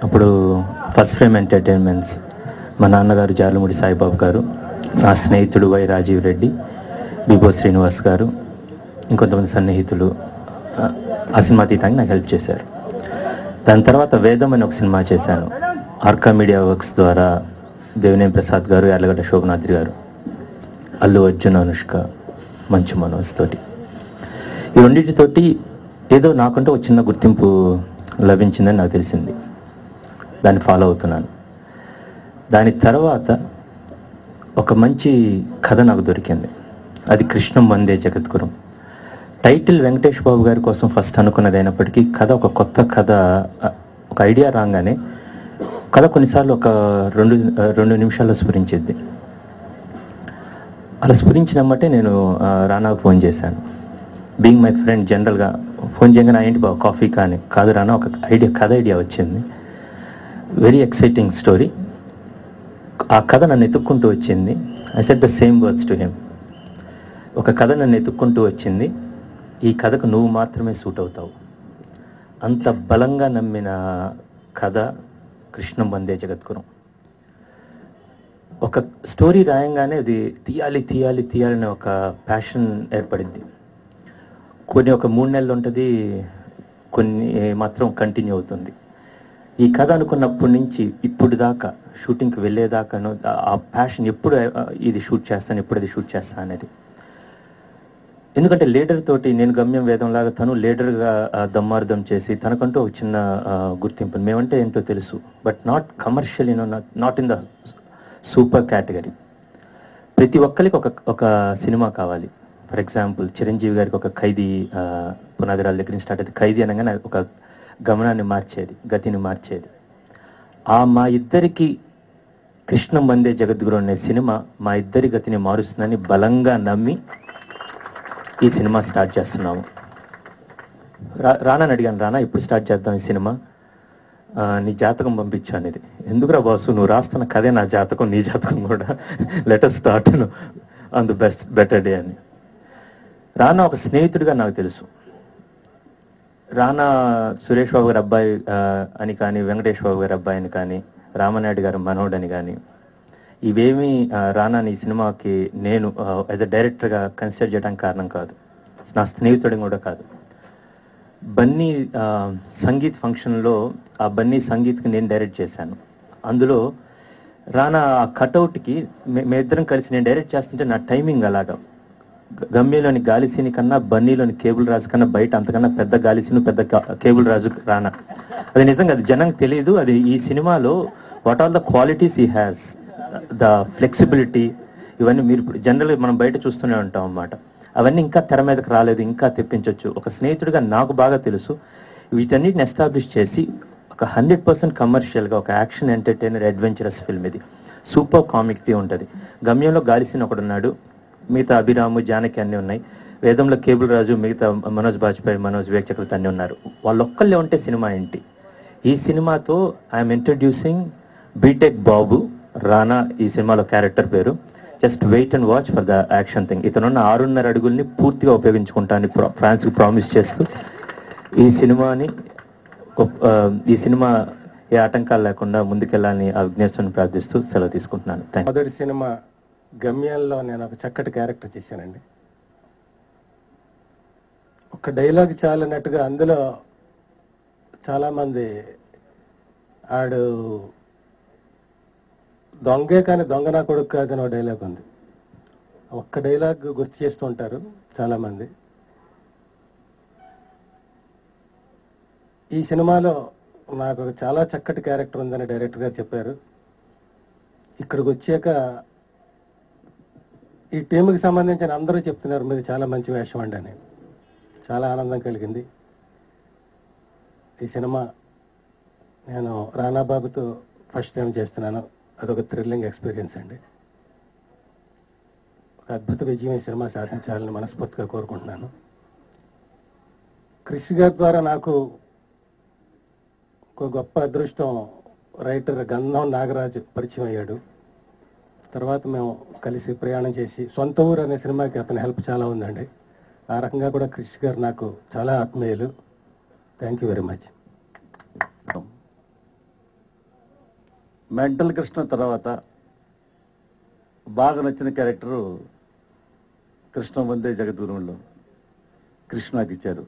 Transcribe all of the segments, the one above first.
అప్పుడు first frame entertainments మా నాన్నగారు జార్లముడి సాయిబాబు గారు నా స్నేహితుడు వై రాజీవ్ రెడ్డి బిబో శ్రీనివాస్ గారు ఇంకొంతమంది సన్నిహితులు ఆ, ఆ సినిమా తీయడానికి నాకు హెల్ప్ చేశారు దాని తర్వాత వేదం అని ఒక సినిమా చేశాను ఆర్కా మీడియా వర్క్స్ ద్వారా దేవినేని ప్రసాద్ గారు యార్లగడ్డ శోభనాద్రి గారు అల్లు అర్జున్ అనుష్క మంచు మనోజ్ తోటి ఈ రెండింటితోటి ఏదో నాకంటూ ఒక చిన్న గుర్తింపు లభించిందని నాకు తెలిసింది దాన్ని ఫాలో అవుతున్నాను దాని తర్వాత ఒక మంచి కథ నాకు దొరికింది అది కృష్ణం వందే జగద్గురం టైటిల్ వెంకటేష్ బాబు గారి కోసం ఫస్ట్ అనుకున్నది అయినప్పటికీ కథ ఒక కొత్త కథ ఆ, ఒక ఐడియా రాగానే కథ కొన్నిసార్లు ఒక రెండు ఆ, రెండు నిమిషాల్లో స్ఫురించిద్ది అలా స్ఫురించినమ్మటే నేను ఆ, రానాకు ఫోన్ చేశాను బీయింగ్ మై ఫ్రెండ్ జనరల్గా ఫోన్ చేయగానే ఏంటి బాబు కాఫీ కానీ కాదు రానా ఒక ఐడియా కథ ఐడియా వచ్చింది వెరీ ఎక్సైటింగ్ స్టోరీ ఆ కథ నన్ను ఎత్తుక్కుంటూ వచ్చింది I set the same words to him ఒక కథ నన్ను ఎత్తుక్కుంటూ వచ్చింది ఈ కథకు నువ్వు మాత్రమే సూట్ అవుతావు అంత బలంగా నమ్మిన కథ కృష్ణం వందే జగద్గురం ఒక స్టోరీ రాయంగానే అది తీయాలి తీయాలి తీయాలనే ఒక ప్యాషన్ ఏర్పడింది కొన్ని ఒక మూడు నెలలు ఉంటుంది కొన్ని మాత్రం కంటిన్యూ అవుతుంది ఈ కథ అనుకున్నప్పటి నుంచి ఇప్పుడు దాకా షూటింగ్కి వెళ్ళేదాకాను ఆ- ఆ ప్యాషన్ ఎప్పుడు ఆ, ఇది షూట్ చేస్తాను ఎప్పుడు అది షూట్ చేస్తాను అనేది ఎందుకంటే లీడర్ తోటి నేను గమ్యం వేదం లాగా తను లీడర్గా దమ్మార్థం చేసి తనకంటూ ఒక చిన్న ఆ, గుర్తింపు మేమంటే ఏంటో తెలుసు but not commercial you know not in the super category ప్రతి ఒక్కరికి ఒక ఒక సినిమా కావాలి ఫర్ ఎగ్జాంపుల్ చిరంజీవి గారికి ఒక ఖైదీ ఆ, పునాదిరాల దగ్గర నుంచి స్టార్ట్ అయితే ఖైదీ అనగానే ఒక గమనాన్ని మార్చేది గతిని మార్చేది ఆ మా ఇద్దరికి కృష్ణం వందే జగద్గురు అనే సినిమా మా ఇద్దరి గతిని మారుస్తుందని బలంగా నమ్మి ఈ సినిమా స్టార్ట్ చేస్తున్నాము రా రానని అడిగాను రానా ఇప్పుడు స్టార్ట్ చేద్దాం ఈ సినిమా ఆ, నీ జాతకం పంపించు అనేది ఎందుకురా బాసు నువ్వు రాస్తున్న కథే నా జాతకం నీ జాతకం కూడా letter start on the best better day అని రానా ఒక స్నేహితుడిగా నాకు తెలుసు రానా సురేష్ బాబు గారి అబ్బాయి ఆ, అని కానీ వెంకటేష్ బాబు గారి అబ్బాయి అని కానీ రామనాయుడు గారు మనోడ్ అని కానీ ఇవేమీ ఆ, రానాని ఈ సినిమాకి నేను యాజ్ అ డైరెక్టర్గా కన్సిడర్ చేయడానికి కారణం కాదు నా స్నేహితుడిని కూడా కాదు బన్నీ ఆ, సంగీత్ ఫంక్షన్లో ఆ బన్నీ సంగీత్కి నేను డైరెక్ట్ చేశాను అందులో రానా ఆ కటౌట్కి మేమిద్దరం కలిసి నేను డైరెక్ట్ చేస్తుంటే నా టైమింగ్ అలాగా గ- గమ్యంలోని గాలి సీని కన్నా బన్నీలోని కేబుల్ రాజు కన్నా బయట అంతకన్నా పెద్ద గాలి సీను పెద్ద గా- కేబుల్ రాజు రానా అది నిజంగా అది జనం తెలియదు అది ఈ సినిమాలో వాట్ ఆల్ ద క్వాలిటీస్ ఈ హ్యాస్ ద ఫ్లెక్సిబిలిటీ ఇవన్నీ మీరు ఇప్పుడు జనరల్గా మనం బయట చూస్తూనే ఉంటాం అన్నమాట అవన్నీ ఇంకా తెర మీదకి రాలేదు ఇంకా తెప్పించవచ్చు ఒక స్నేహితుడిగా నాకు బాగా తెలుసు వీటన్నిటిని ఎస్టాబ్లిష్ చేసి ఒక హండ్రెడ్ పర్సెంట్ కమర్షియల్గా ఒక యాక్షన్ ఎంటర్టైనర్ అడ్వెంచరస్ ఫిల్మ్ ఇది సూపర్ కామిక్టీ ఉంటుంది గమ్యంలో గాలిసిన ఒకడు ఉన్నాడు మిగతా అభిరాము జానకి అన్నీ ఉన్నాయి వేదంలో కేబుల్ రాజు మిగతా మనోజ్ బాజ్పేయి మనోజ్ వివేక్ చక్రవర్తి అన్నీ ఉన్నారు వాళ్ళొక్కళ్ళే ఉంటే సినిమా ఏంటి ఈ సినిమాతో I'm introducing B Tech Babu Rana ఈ సినిమాలో క్యారెక్టర్ పేరు just wait and watch for the action thing ఇతనున్న ఆరున్నర అడుగుల్ని పూర్తిగా ఉపయోగించుకుంటానని ఫ్రాన్స్కి ప్రామిస్ చేస్తూ ఈ సినిమాని గొప్ప- ఆ, ఈ సినిమా ఏ ఆటంకాలు లేకుండా ముందుకెళ్ళాలని ఆ విఘ్నేశ్వరుని ప్రార్థిస్తూ సెలవు తీసుకుంటున్నాను థ్యాంక్ మొదటి సినిమా గమ్యంలో నేను ఒక చక్కటి క్యారెక్టర్ చేశానండి ఒక డైలాగ్ చాలినట్టుగా అందులో చాలామంది ఆడు దొంగే కానీ దొంగ నా కొడుకు కాదని ఒక డైలాగ్ ఉంది ఒక్క డైలాగ్ గుర్తు చేస్తూ ఉంటారు చాలామంది ఈ సినిమాలో నాకు ఒక చాలా చక్కటి క్యారెక్టర్ ఉందని డైరెక్టర్ గారు చెప్పారు ఇక్కడికి వచ్చాక ఈ టీంకి సంబంధించిన అందరూ చెప్తున్నారు మీది చాలా మంచి వేషం అండి అని చాలా ఆనందం కలిగింది ఈ సినిమా నేను రానాబాబుతో ఫస్ట్ టైం చేస్తున్నాను అదొక థ్రిల్లింగ్ ఎక్స్పీరియన్స్ అండి ఒక అద్భుత విజయం ఈ సినిమా సాధించాలని మనస్ఫూర్తిగా కోరుకుంటున్నాను కృషి గారి ద్వారా నాకు ఒక గొప్ప అదృష్టం రైటర్ గంధం నాగరాజు పరిచయం అయ్యాడు తర్వాత మేము కలిసి ప్రయాణం చేసి సొంత ఊరు అనే సినిమాకి అతని హెల్ప్ చాలా ఉందండి ఆ రకంగా కూడా కృషి గారు నాకు చాలా ఆత్మీయులు thank you very much mental Krishna తర్వాత బాగా నచ్చిన క్యారెక్టరు కృష్ణ వందే జగద్గురువులో కృష్ణకి ఇచ్చారు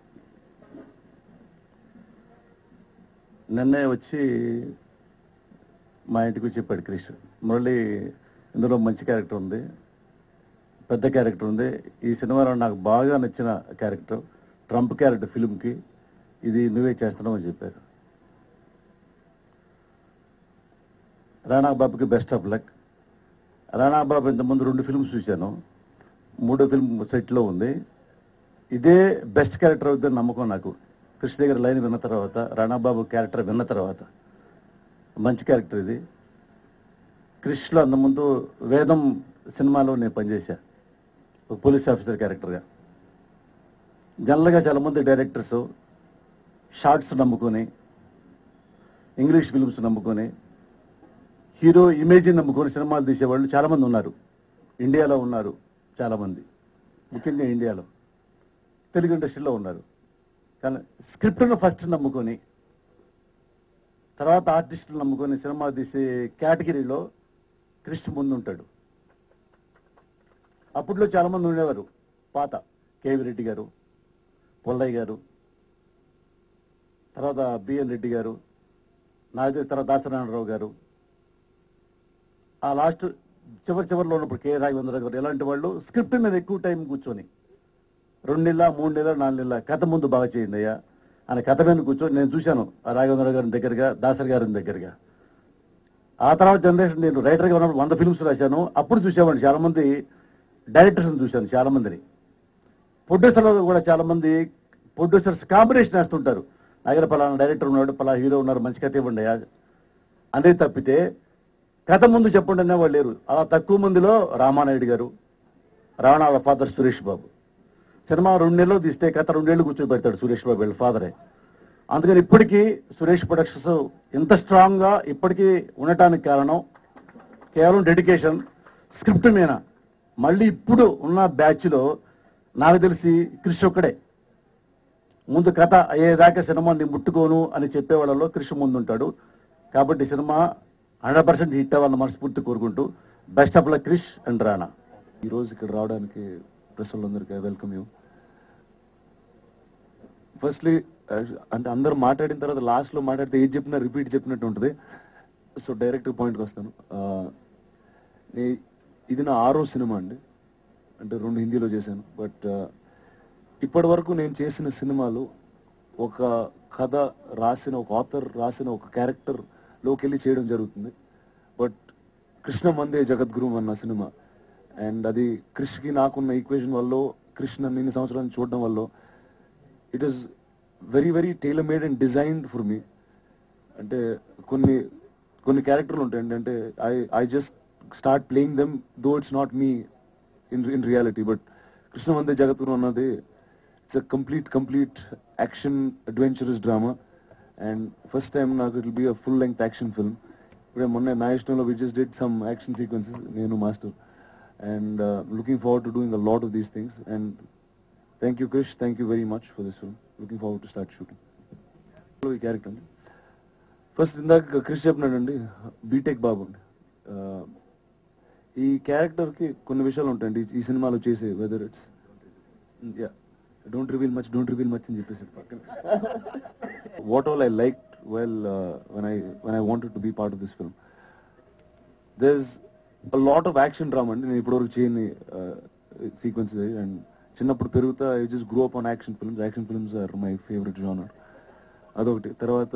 నిన్నే వచ్చి మా ఇంటికి వచ్చి చెప్పాడు కృష్ణ మురళి ఇందులో మంచి క్యారెక్టర్ ఉంది పెద్ద క్యారెక్టర్ ఉంది ఈ సినిమాలో నాకు బాగా నచ్చిన క్యారెక్టర్ ట్రంప్ క్యారెక్టర్ ఫిల్మ్కి ఇది నువ్వే చేస్తున్నావు అని చెప్పారు రాణా బాబుకి best of luck Rana Babu ఇంతకుముందు రెండు ఫిల్మ్స్ చూశాను మూడో ఫిల్మ్ సెట్లో ఉంది ఇదే బెస్ట్ క్యారెక్టర్ అవుతుందని నమ్మకం నాకు కృష్ణ దగ్గర లైన్ విన్న తర్వాత రాణాబాబు క్యారెక్టర్ విన్న తర్వాత మంచి క్యారెక్టర్ ఇది క్రిష్లో అంతకుముందు వేదం సినిమాలో నేను పనిచేశా ఒక పోలీస్ ఆఫీసర్ క్యారెక్టర్గా జనరల్గా చాలామంది డైరెక్టర్స్ షార్ట్స్ నమ్ముకొని ఇంగ్లీష్ ఫిల్మ్స్ నమ్ముకొని హీరో ఇమేజ్ని నమ్ముకొని సినిమాలు తీసేవాళ్ళు చాలామంది ఉన్నారు ఇండియాలో ఉన్నారు చాలామంది ముఖ్యంగా ఇండియాలో తెలుగు ఇండస్ట్రీలో ఉన్నారు కానీ స్క్రిప్ట్ను ఫస్ట్ నమ్ముకొని తర్వాత ఆర్టిస్టులు నమ్ముకొని సినిమా తీసే కేటగిరీలో కృష్ణ ముందు ఉంటాడు అప్పట్లో చాలామంది ఉండేవారు పాత కేవి రెడ్డి గారు పొల్లయ్య గారు తర్వాత బిఎన్ రెడ్డి గారు నాగ తర్వాత దాసనారాయణరావు గారు ఆ లాస్ట్ చివరి చివరిలో ఉన్నప్పుడు కె రాఘవేంద్ర గారు ఇలాంటి వాళ్ళు స్క్రిప్ట్ మీద ఎక్కువ టైం కూర్చొని రెండు నెలల మూడు నెలల నాలుగు నెలల కథ ముందు బాగా చేయండి అయ్యా అని కథ మీద కూర్చొని నేను చూశాను ఆ రాఘవేంద్ర గారి దగ్గరగా దాసరి గారి దగ్గరగా ఆ తర్వాత జనరేషన్ నేను రైటర్గా ఉన్నప్పుడు వంద ఫిల్మ్స్ రాశాను అప్పుడు చూసేవాడిని చాలా మంది డైరెక్టర్స్ని చూశాను చాలా మందిని ప్రొడ్యూసర్లు కూడా చాలా మంది ప్రొడ్యూసర్స్ కాంబినేషన్ వేస్తుంటారు నా దగ్గర పలానా డైరెక్టర్ ఉన్నాడు పలా హీరో ఉన్నారు మంచి కథ ఇవ్వండి అయ్యా అనేది తప్పితే కథ ముందు చెప్పండి అనే వాళ్ళు లేరు అలా తక్కువ మందిలో రామానాయుడు గారు రావణ వాళ్ళ ఫాదర్ సురేష్ బాబు సినిమా రెండు నెలలు తీస్తే కథ రెండేళ్లు కూర్చోబెడతాడు సురేష్ బాబు వీళ్ళ ఫాదరే అందుకని ఇప్పటికీ సురేష్ ప్రొడక్షన్స్ ఇంత స్ట్రాంగ్గా ఇప్పటికీ ఉండటానికి కారణం కేవలం డెడికేషన్ స్క్రిప్ట్ మీద మళ్ళీ ఇప్పుడు ఉన్న బ్యాచ్లో నాకు తెలిసి కృషి ఒక్కడే ముందు కథ అయ్యేదాకా సినిమా నీ ముట్టుకోను అని చెప్పే వాళ్ళలో కృషి ముందుంటాడు కాబట్టి సినిమా హండ్రెడ్ పర్సెంట్ హిట్ అవ్వాలని మనస్ఫూర్తి కోరుకుంటూ best of luck Krish and Rana ఈరోజు ఇక్కడ రావడానికి ప్రెస్ వాళ్ళందరికీ వెల్కమ్ యూ ఫస్ట్లీ అంటే అందరు మాట్లాడిన తర్వాత లాస్ట్లో మాట్లాడితే ఏది చెప్పినా రిపీట్ చెప్పినట్టు ఉంటుంది సో డైరెక్ట్ పాయింట్కి వస్తాను ఆ, నే- ఇది నా ఆరో సినిమా అండి అంటే రెండు హిందీలో చేశాను బట్ ఇప్పటి వరకు నేను చేసిన సినిమాలు ఒక కథ రాసిన ఒక ఆథర్ రాసిన ఒక క్యారెక్టర్లోకి వెళ్ళి చేయడం జరుగుతుంది బట్ కృష్ణ మందే జగద్గురు అన్న సినిమా అండ్ అది క్రిష్కి నాకున్న ఈక్వేషన్ వల్ల కృష్ణ ఇన్ని సంవత్సరాలు చూడడం వల్ల it is very very tailor made and designed for me అంటే కొన్ని కొన్ని క్యారెక్టర్లు ఉంటాయండి అంటే I I just start playing them though it's not me in in reality but Krishna Vande జగత్తును అన్నది it's a complete complete action adventurous drama and first time నాకు it be a full length action film ఇప్పుడే మొన్న నా ఇష్టంలో we just did some action sequences నేను master and looking forward to doing a lot of these things and thank you Krish thank you very much for this film looking forward to start shooting ఈ character అండి first ఇందాక Krish చెప్పినాడండి BTech బాబు అండి ఆ, ఈ క్యారెక్టర్కి కొన్ని విషయాలు ఉంటాయండి ఈ- ఈ సినిమాలో చేసే whether it's yeah don't reveal much don't reveal much అని చెప్పేసి పక్కన what all I like well when I when I wanted to be part of this film there's a lot of action drama అండి నేను ఇప్పటివరకు చేయని sequence and చిన్నప్పుడు పెరుగుతా I just grow up on action films action films are my favourite genre అదొకటి తర్వాత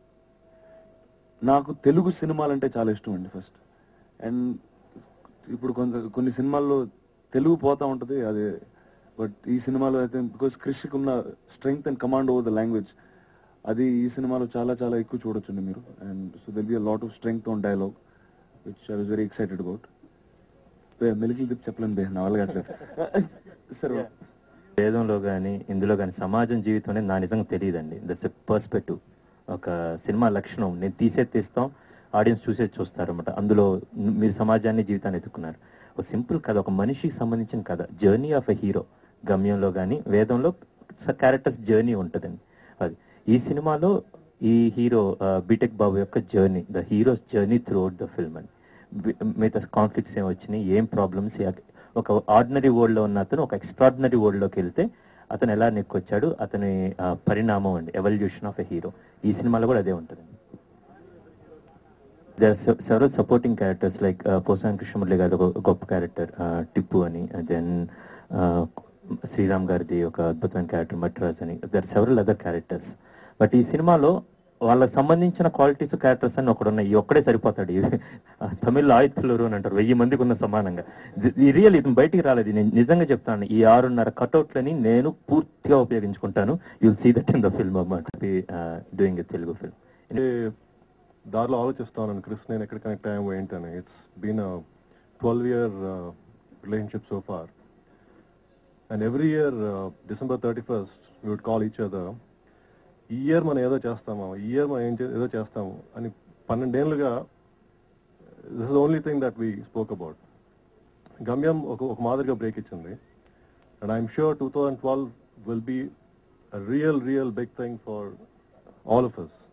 నాకు తెలుగు సినిమాలంటే చాలా ఇష్టం అండి ఫస్ట్ అండ్ ఇప్పుడు కొంత కొన్ని సినిమాల్లో తెలుగు పోతా ఉంటది అదే బట్ ఈ సినిమాలో అయితే బికాస్ క్రిష్కి ఉన్న strength and command over the language అది ఈ సినిమాలో చాలా చాలా ఎక్కువ చూడొచ్చండి మీరు and so they'll be a lot of strength on dialogue which I was very excited about మెలికి దిప్ చెప్పలేను బే నా వల్ల కావట్లేదు సరే వేదంలో కానీ ఇందులో కానీ సమాజం జీవితం అనేది నా నిజంగా తెలియదండి దట్స్ పర్స్పెక్టివ్ ఒక సినిమా లక్షణం నేను తీసేది తీస్తాం ఆడియన్స్ చూసేది చూస్తారు అనమాట అందులో మీరు సమాజాన్ని జీవితాన్ని ఎత్తుకున్నారు ఒక సింపుల్ కథ ఒక మనిషికి సంబంధించిన కథ జర్నీ ఆఫ్ ఎ హీరో గమ్యంలో కానీ వేదంలో క్యారెక్టర్స్ జర్నీ ఉంటుందండి అది ఈ సినిమాలో ఈ హీరో బీటెక్ బాబు యొక్క journey the hero's journey throughout the film అని వి- మిగతా కాన్ఫ్లిక్ట్స్ ఏం వచ్చినాయి ఏం ప్రాబ్లమ్స్ ఒక ఆర్డినరీ వరల్డ్లో ఉన్న అతను ఒక ఎక్స్ట్రాడినరీ వరల్డ్లోకి వెళ్తే అతను ఎలా నెక్కొచ్చాడు అతని ఆ, పరిణామం అండి ఎవల్యూషన్ ఆఫ్ ఎ హీరో ఈ సినిమాలో కూడా అదే ఉంటుంది there are se- several supporting characters like uh, Posani Krishna Murali గారి ఒక గొప్ప క్యారెక్టర్ టిప్పు అని దెన్ శ్రీరామ్ గారిది ఒక అద్భుతమైన క్యారెక్టర్ మట్రాజ్ అని there several other characters but ఈ సినిమాలో వాళ్ళకి సంబంధించిన క్వాలిటీస్ క్యారెక్టర్స్ అని ఒకడు ఉన్నాయి ఈ ఒక్కడే సరిపోతాడు ఇవి తమిళ్ ఆయుత్తులరు అని అంటారు వెయ్యి మందికి ఉన్న సమానంగా ఈ రియల్ ఇది బయటికి రాలేదు నేను నిజంగా చెప్తాను ఈ ఆరున్నర కట్అవుట్లని నేను పూర్తిగా ఉపయోగించుకుంటాను you'll see that in the film అన్నమాట డూయింగ్ ఎ తెలుగు ఫిల్మ్ అంటే దారిలో ఆలోచిస్తాను క్రిస్ నేను ఎక్కడ కనెక్ట్ అయ్యాము ఏంటని it's been twelve year relationship so far and every year December thirty first we would call each other ఈ ఇయర్ మనం ఏదో చేస్తాము ఈ ఇయర్ మనం ఏం చే- ఏదో చేస్తాము అని పన్నెండేళ్ళుగా this is only thing that we spoke about Gamyam ఒక ఒక మాదిరిగా బ్రేక్ ఇచ్చింది and I'm sure two thousand twelve will be real real big thing for all of us